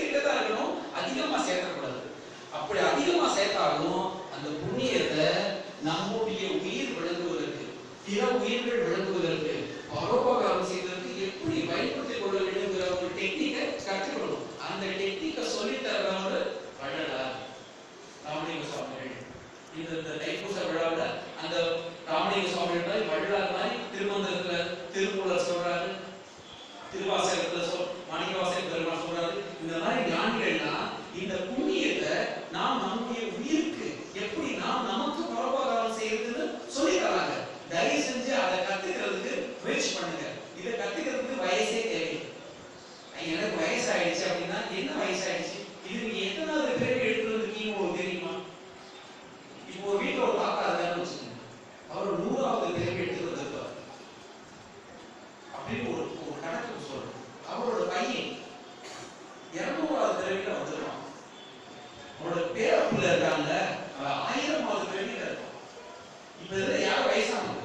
சேர்த்துக்கிட்டே தான் இருக்கணும் அதிகமா சேர்க்கக்கூடாது அப்படி அதிகமா சேர்த்தாலும் அந்த புண்ணியத்தை நம்முடைய உயிர் விளங்குவதற்கு பிற உயிர்கள் விளங்குவதற்கு பரோபகாரம் செய்வதற்கு எப்படி பயன்படுத்திக் கொள்ள வேண்டுங்கிற ஒரு டெக்னிக்கை கற்றுக்கணும் அந்த டெக்னிக்கை சொல்லி தர்றவர் வள்ளலார் ராமலிங்க சுவாமிகள் இந்த இந்த தைப்பூச விழாவில் அந்த ராமலிங்க சுவாமிகள் மாதிரி வள்ளலார் மாதிரி திருமந்திரத்துல திருமூலர் சொல்றாரு திருவாசகத்துல சொல் மாணிக்கவாசக பெருமாள் சொல்றாரு இந்த மாதிரி ஞானிகள்லாம் இந்த புண்ணியத்தை நாம் நம்முடைய உயிருக்கு எப்படி நாம் நமக்கு பரோபகாரம் செய்யறதுன்னு சொல்லி தராங்க தயவு செஞ்சு அதை கத்துக்கிறதுக்கு முயற்சி பண்ணுங்க இதை கத்துக்கிறதுக்கு வயசே தேவை எனக்கு வயசாயிடுச்சு அப்படின்னா என்ன வயசாயிடுச்சு இது நீங்க எத்தனாவது பிறகு எடுத்துட்டு இருக்கீங்க உங்களுக்கு தெரியுமா இப்போ ஒரு வீட்டுல ஒரு தாத்தா இருக்காருன்னு வச்சுக்கோங்க அவர் நூறாவது பிறகு எடுத்துட்டு வந்திருப்பார் அப்படின்னு ஒரு ஒரு கணக்கு சொல்றோம் அவரோட பையன் இருநூறாவது பிறவில வந்துருவான் அவரோட பேரப்புல இருக்காங்க அவன் ஆயிரமாவது பிறவில இருப்பான் இப்ப இதுல யார் வயசானவங்க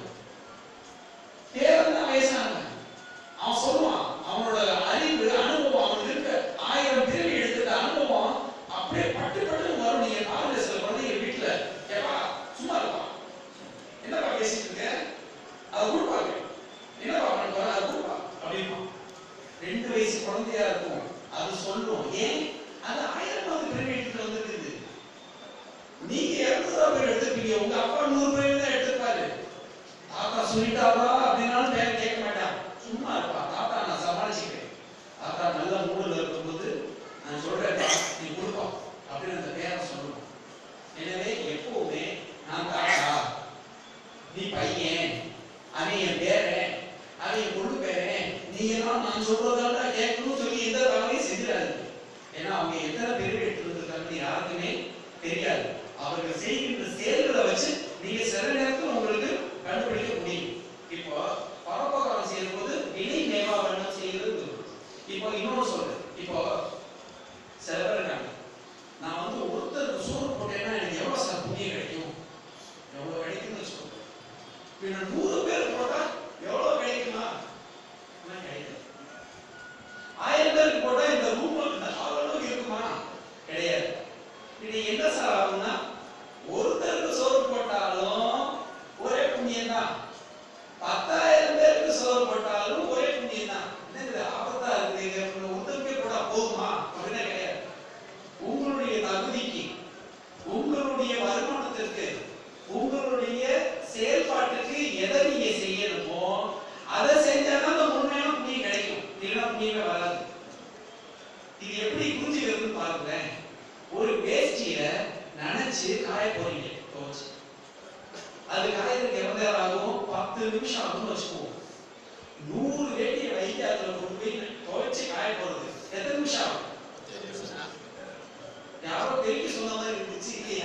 பேரன் தான் வயசானவங்க அவன் சொல்லுவான் அவனோட அறிவு அனுபவம் அவனுக்கு இருக்க ஆயிரம் பிறவி எடுத்துட்ட அனுபவம் அப்படியே பட்டு பட்டு வரும் நீங்க பாருங்க சில குழந்தைங்க வீட்டுல ஏப்பா சும்மா இருப்பான் என்னப்பா பேசிட்டு இருக்க அதை கொடுப்பாங்க என்னப்பா பண்ண போற அதை கொடுப்பா அப்படிமா ரெண்டு வயசு குழந்தையா இருக்கும் அது சொல்லும் ஏன் அது ஆயிரமாவது பிறவி எடுத்துட்டு வந்திருக்குது நீங்க இருநூறு பேர் எடுத்துருப்பீங்க உங்க அப்பா நூறு பேர் தான் எடுத்திருப்பாரு தாத்தா சொல்லிட்டாரா அப்படின்னாலும் பேர கேட்க மாட்டான் சும்மா இருப்பா தாத்தா நான் சமாளிச்சுக்கிறேன் தாத்தா நல்ல மூடுல இருக்கும்போது நான் சொல்றேன் நீ கொடுப்பா அப்படின்னு அந்த பேரை சொல்லணும் எனவே எப்பவுமே நான் தாத்தா நீ பையன் அவன் என் பேரன் அவன் என் பொண்ணு பேரன் நீ எல்லாம் நான் சொல்றதாண்டா கேட்கணும்னு சொல்லி எந்த தவறையும் செஞ்சிடாது ஏன்னா அவங்க எத்தனை பேர் எடுத்துருக்காங்கன்னு யாருக்குமே தெரியாது அவர்கள் செய்கின்ற செயல்களை வச்சு நீங்க சில நேரத்தில் உங்களுக்கு கண்டுபிடிக்க முடியும் இப்போ பரோபகாரம் செய்யும் போது வினை மேவாவண்ணம் செய்யறது இப்போ இன்னொன்று சொல்றேன் இப்போ சில பேர் இருக்காங்க நான் வந்து ஒருத்தருக்கு சோறு போட்டேன்னா எனக்கு எவ்வளவு சார் புண்ணியம் கிடைக்கும் எவ்வளவு கிடைக்கும்னு வச்சுக்கோங்க பின்ன நூறு பேர் போட்டா எவ்வளவு கிடைக்குமா என்ன கிடைக்காது ஆயிரம் பேருக்கு போட்டா இந்த ரூம்ல இந்த ஹால் இருக்குமா கிடையாது இது என்ன சார் ஆகும்னா ஒருத்தருக்கு சோறு போட்டாலும் ஒரே புண்ணியம் தான் பத்தாயிரம் பேருக்கு சோறு போட்டாலும் ஒரே புண்ணியம் தான் என்னது ஆபத்தா இருக்குது ஒருத்தருக்கே போட்டா போதுமா அப்படின்னா கிடையாது உங்களுடைய தகுதிக்கு உங்களுடைய வருமானத்திற்கு உங்களுடைய செயல்பாட்டுக்கு எதை நீங்க செய்யணுமோ அதை செஞ்சாதான் அந்த உண்மையான புண்ணியம் கிடைக்கும் இல்லைன்னா புண்ணியமே வராது இது எப்படி புரிஞ்சுக்கிறதுன்னு பாருங்களேன் ஒரு வேஷ்டிய நனைச்சு காய போறீங்க துவச்சு அது காயறதுக்கு எவ்வளவு நேரம் ஆகும் பத்து நிமிஷம் ஆகும்னு வச்சுக்குவோம் நூறு வேட்டியை வைத்து அதுல கொண்டு போய் துவைச்சு காய போறது எத்தனை நிமிஷம் ஆகும் யாரோ பெருக்கி சொன்ன மாதிரி இருந்துச்சு இல்லையா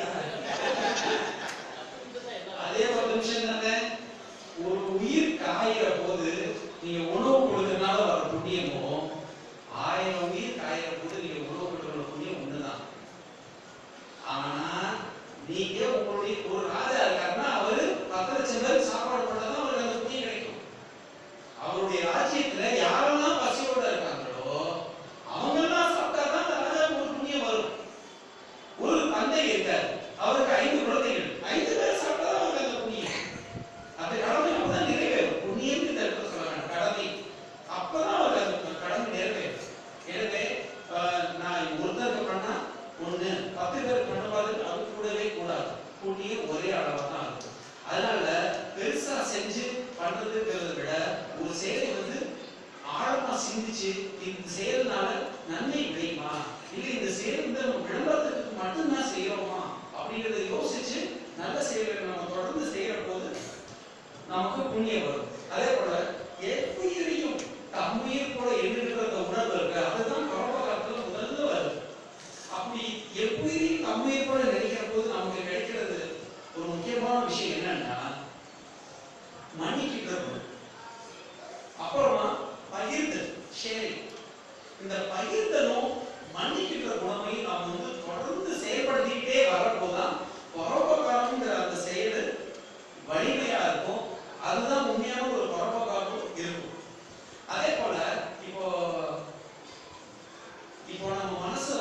அதே பத்து நிமிஷம் தானே ஒரு உயிர் காயிற போது நீங்க உணவு கொடுக்கறதுனால வர புண்ணியமோ ஆயிரம் உயிர் காயிற போது நீங்க உணவு கொடுக்கிற புண்ணியம் ஒண்ணுதான் ஆனா நீங்க உங்களுடைய ஒரு ராஜா இருக்காருன்னா அவரு பத்து லட்சம் பேருக்கு சாப்பாடு போட்டாதான் அவருக்கு அந்த புண்ணியம் கிடைக்கும் அவருடைய ராஜ்யத்துல யாரெல்லாம் பசியோட இருக்காங்களோ அவங்கெல்லாம் சாப்பிட்டாதான் அந்த ராஜாவுக்கு ஒரு புண்ணியம் வரும் ஒரு தந்தை இருக்கார் அவருக்கு ஐந்து குழந்தைகள் ஐந்து பேர் சாப்பிட்டாதான் அவருக்கு அந்த புண்ணியம் அந்த கடமை அப்பதான் நிறைவேறும் புண்ணியம் இந்த இடத்துல சொல்ல வேண்டாம் கடமை அப்பதான் அவருக்கு அந்த கடமை நிறைவேறும் எனவே ஆஹ், நான் ஒருத்தருக்கு பண்ணா ஒண்ணு பத்து பேர் பண்ணும்போது அது கூடவே கூடாது புண்ணியம் ஒரே அளவா தான் இருக்கும் அதனால பெருசா செஞ்சு பண்றதுங்கிறத விட ஒரு செயலை வந்து ஆழமா சிந்திச்சு இந்த செயல்னால நன்மை கிடைக்குமா இல்ல இந்த செயல் வந்து நம்ம விளம்பரத்துக்கு மட்டும்தான் செய்யறோமா அப்படிங்கறத யோசிச்சு நல்ல செயல்களை நம்ம தொடர்ந்து செய்யற போது நமக்கு புண்ணியம் வரும் அதே போல எவ்வுயிரையும் தம்முயிர் போல எண்ணுகிற அந்த உணர்வு இருக்கு அதுதான் பரமகாலத்துல முதல்ல வருது அப்படி எவ்வுயிரையும் தம்முயிர் போல நினைக்கிற போது நமக்கு கிடைக்கிறது ஒரு முக்கியமான விஷயம் என்னன்னா மன்னிக்கிறது அப்புறமா பகிர்தல் ஷேரிங் இந்த பகிர்தலும் மன்னிக்கின்ற குணமையும் நாம் வந்து தொடர்ந்து செயல்படுத்திக்கிட்டே வரப்போதான் பரோபகாரம்ங்கிற அந்த செயல் வலிமையா இருக்கும் அதுதான் உண்மையான ஒரு பரோபகாரம் இருக்கும் அதே போல இப்போ இப்போ நம்ம மனசு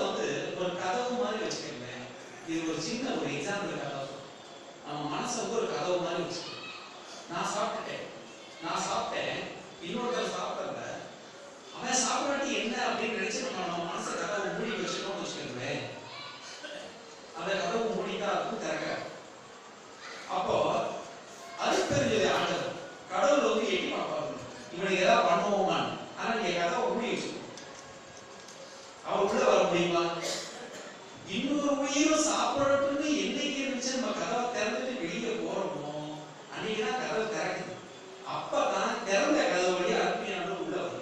ஒரு கதவு மாதிரி வச்சுக்கோங்களேன் இது ஒரு சின்ன ஒரு எக்ஸாம்பிள் கதவு நம்ம மனசை வந்து ஒரு கதவு மாதிரி வச்சுக்கணும் நான் சாப்பிட்டுட்டேன் நான் சாப்பிட்டேன் இன்னொருத்தர் சாப்பிடல அவன் சாப்பிடாட்டி என்ன அப்படின்னு நினைச்சு நம்ம நம்ம மனசை கதவை மூடி வச்சுட்டோம்னு வச்சுக்கோங்களேன் அந்த கதவு மூடிதான் இருக்கும் திறக்க அப்போ அது தெரிஞ்சது ஆண்டவர் கடவுள் வந்து எட்டி பார்ப்பாரு இவனுக்கு ஏதாவது பண்ணுவோமான்னு ஆனா நீங்க கதவை மூடி வச்சுக்கணும் அவர் உள்ள வர முடியுமா இன்னொரு உயிரும் சாப்பிடட்டும்னு என்னைக்கு இருந்துச்சு நம்ம கதவை திறந்துட்டு வெளியே போறோமோ அன்னைக்கு தான் கதவை திறக்குது அப்பதான் திறந்த கதவு வழியா அருமையான உள்ள வரும்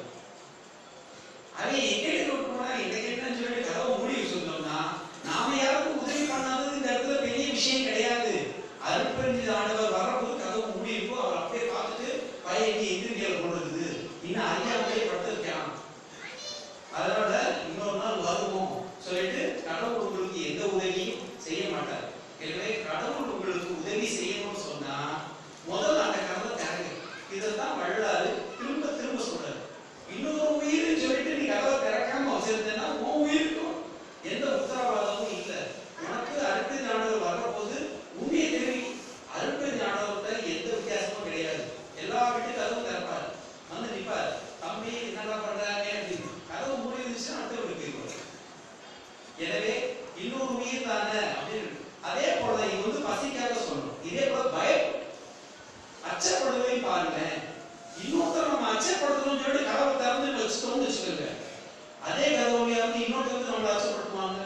அவன் எங்கே விட்டு போனா என்ன கேட்டான்னு சொல்லிட்டு கதவை மூடி வச்சிருந்தோம்னா நாம யாருக்கும் உதவி பண்ணாதது இந்த இடத்துல பெரிய விஷயம் கிடையாது அருட்பெருஞ்சு ஆண்டவர் வரப்போது கதவு மூடி இருக்கும் அவர் அப்படியே பார்த்துட்டு பையன் எதிர்கையில கொண்டு இருக்குது இன்னும் அறியாமலே படுத்திருக்கான் அதனால இன்னொரு நாள் வருவோம் சொல்லிட்டு கடவுள் உங்களுக்கு எந்த உதவியும் செய்ய மாட்டார் எனவே கடவுள் உங்களுக்கு உதவி செய்யணும்னு சொன்னா முதல்ல அந்த கதவை திறங்க இதைத்தான் வள்ளாரு திரும்ப திரும்ப சொல்றாரு இன்னொரு உயிர் சொல்லிட்டு நீ கதவை திறக்காம வச்சிருந்தேன்னா உன் உயிருக்கும் எந்த உத்தரவாதமும் இல்லை உனக்கு அடுத்த ஞானவர் வரப்போது உண்மையை தெரிவி அடுத்த ஞானவர்கிட்ட எந்த வித்தியாசமும் கிடையாது எல்லா வீட்டு கதவும் திறப்பாரு வந்து நிப்பாரு தம்பி என்னடா பண்றாங்க அப்படின்னு கதவு மூடி இருந்துச்சுன்னா அடுத்த வீட்டுக்கு போயிடுவாரு எனவே இன்னொரு உயிர் தானே அப்படின்னு அதே போல இது வந்து பசிக்காக சொல்லணும் இதே போல பயம் அச்சப்படுவதை பாருங்க இன்னொருத்தர் நம்ம அச்சப்படுத்தணும்னு சொல்லிட்டு கதவை திறந்து வச்சுட்டோம்னு வச்சுக்கோங்க அதே கதவுலையா வந்து இன்னொருத்தர் வந்து நம்மளை அச்சப்படுத்துவாங்க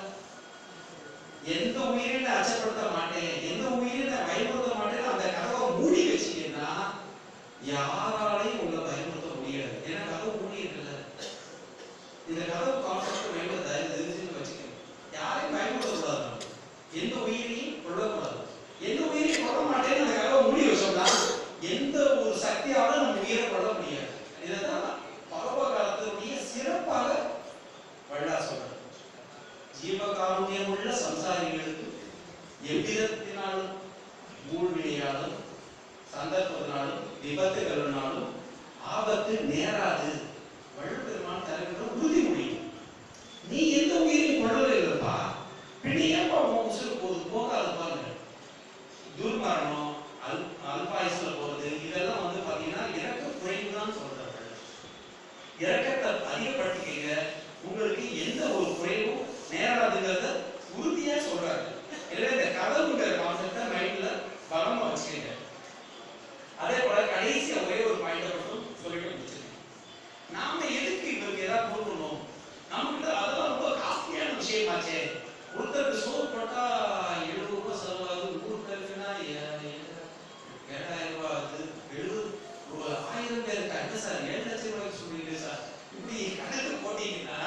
எந்த உயிரையும் நான் அச்சப்படுத்த மாட்டேன் எந்த உயிரையும் நான் பயமுறுத்த மாட்டேன் அந்த கதவை மூடி வச்சீங்கன்னா யாராலையும் உங்களை பயமுறுத்த முடியாது ஏன்னா கதவு மூடி இருக்குல்ல இந்த கதவு கான்செப்ட் மைண்ட்ல தயவு தெரிஞ்சுன்னு வச்சுக்கணும் யாரையும் பயமுறுத்தக்கூடாது நம்ம. எந்த உயிரையும் கொள்ளக்கூடாது எந்த உயிரையும் கொள்ள மாட்டேன்னு அந்த கதவை மூடி வச்சோம்னா எந்த ஒரு சக்தியாலும் நம்ம உயிரை கொள்ள முடியாது இதுதான் பரவ காலத்தினுடைய சிறப்பாக வள்ளா சொல்றார் ஜீவகாருண்யமுள்ள சம்சாரிகளுக்கு எவ்விதத்தினாலும் ஊழ்வினையாலும் சந்தர்ப்பத்தினாலும் விபத்துகளினாலும் ஆபத்து நேராது வள்ளுவெருமான் தருகிற உறுதிமொழி நீ எந்த உயிரையும் கொள்ளவே இல்லைப்பா பின்ன ஏன்பா உன் உசுறு போது போகாது பாருங்க துர்மரணம் அல் அல்பாயுசுல போறது இதெல்லாம் வந்து பாத்தீங்கன்னா இறக்க குறைவு தான் சொல்றாங்க இறக்கத்தை அதிகப்படுத்திக்கங்க உங்களுக்கு எந்த ஒரு குறைவும் நேராதுங்கிறத உறுதியா சொல்றாரு எனவே இந்த கதவுங்கிற கான்செப்டை மைண்ட்ல பலமா வச்சுக்கங்க அதே போல கடைசியா ஒரே ஒரு பாயிண்ட் மட்டும் சொல்லிட்டு முடிச்சிருக்கேன் நாம எதுக்கு இவருக்கு ஏதாவது கொடுக்கணும் நம்மகிட்ட அதெல்லாம் ரொம்ப காஸ்ட்லியான விஷயமாச்சே ஒருத்தருக்கு சோறு போட்டா எழுபது ரூபாய் செலவாகுது நூறு பேருக்குன்னா ஏ- ஏ- ஏழாயிரம் ரூபாய் ஆகுது எழுபது ஒரு ஆயிரம் பேருக்கு என்ன சார் ஏழு லட்சம் ரூபாய்க்கு சொல்றீங்க சார் இப்படி கணக்கு போட்டீங்கன்னா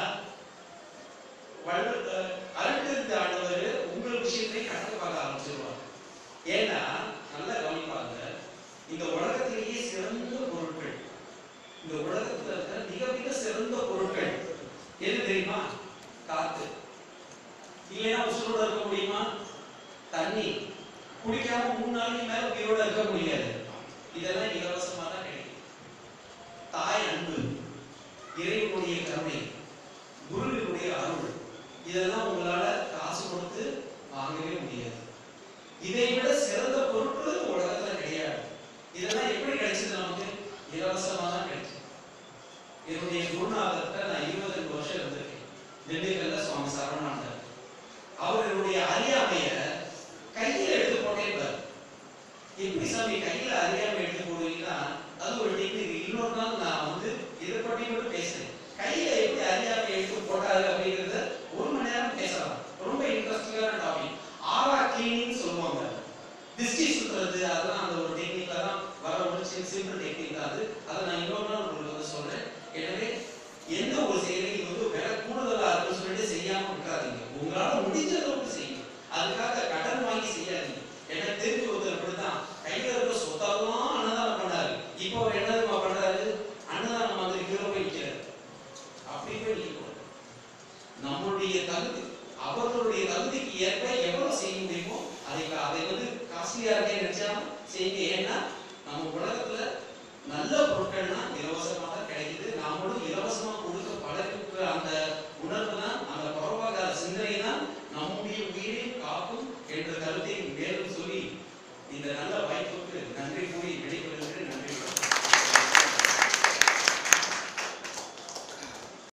வள்ளல் அரட்டெடுத்த ஆண்டவர் உங்கள் விஷயத்தை கணக்கு பார்க்க ஆரம்பிச்சிருவார் ஏன்னா நல்லா கவனிப்பாங்க இந்த உலகத்திலேயே சிறந்த பொருட்கள் இந்த உலகத்துல இருக்கிற மிக மிக சிறந்த பொருட்கள் எது தெரியுமா காத்து இல்லைன்னா உசுரோட இருக்க முடியுமா தண்ணி குடிக்காம மூணு நாளைக்கு மேல உயிரோட இருக்க முடியாது இதெல்லாம் இலவசமா தான் கிடைக்கும் தாய் அன்பு இறைவனுடைய கருணை குருவினுடைய அருள் இதெல்லாம் உங்களால காசு கொடுத்து வாங்கவே முடியாது இதை விட சிறந்த பொருட்கள் இந்த உலகத்துல கிடையாது இதெல்லாம் எப்படி கிடைச்சது நமக்கு இலவசமா தான் கிடைச்சது என்னுடைய குருநாதர்கிட்ட நான் இருபது ரெண்டு வருஷம் இருந்திருக்கேன் திண்டுக்கல்ல சுவாமி சரவணாண்டர் அவர் என்னுடைய அறியாமைய கையில எடுத்து போட்டேன் எப்படி சாமி கையில அறியாம எடுத்து போடுவீங்கன்னா அது ஒரு டெக்னிக் இன்னொரு நாள் நான் வந்து இதை பற்றி மட்டும் பேசுறேன் கையில எப்படி அறியாம எடுத்து போட்டாரு அப்படிங்கறத ஒரு மணி நேரம் பேசலாம் ரொம்ப இன்ட்ரெஸ்டிங்கான டாபிக் ஆரா கிளீனிங் சொல்லுவாங்க திருஷ்டி சுத்துறது அதெல்லாம் அந்த ஒரு டெக்னிக்ல தான் வர ஒரு சிம்பிள் டெக்னிக் தான் அது அதை நான் இன்னொரு நாள் உங்களுக்கு வந்து சொல்றேன் எனவே எந்த ஒரு செயலையும் வந்து விலை கூடுதலா இருக்குன்னு சொல்லிட்டு செய்யாம விட்டுறாதீங்க உங்களால முடிஞ்ச அளவுக்கு செய்யுங்க அதுக்காக கடன் வாங்கி செய்யாதீங்க எனக்கு தெரிஞ்ச ஒருத்தர் அப்படிதான் கையில இருக்க சொத்தெல்லாம் அன்னதானம் பண்ணாரு இப்போ அவர் என்ன தெரியுமா பண்றாரு அன்னதானம் வந்து கிலோ போய் விற்கிறாரு அப்படி போய் நிக்க கூடாது. நம்மளுடைய தகுதி அவர்களுடைய தகுதிக்கு ஏற்ப எவ்வளவு செய்ய முடியுமோ அதை அதை வந்து காஸ்ட்லியா இருக்கே நினைச்சா செய்யுங்க ஏன்னா நம்ம உலகத்துல நல்ல பொருட்கள்னா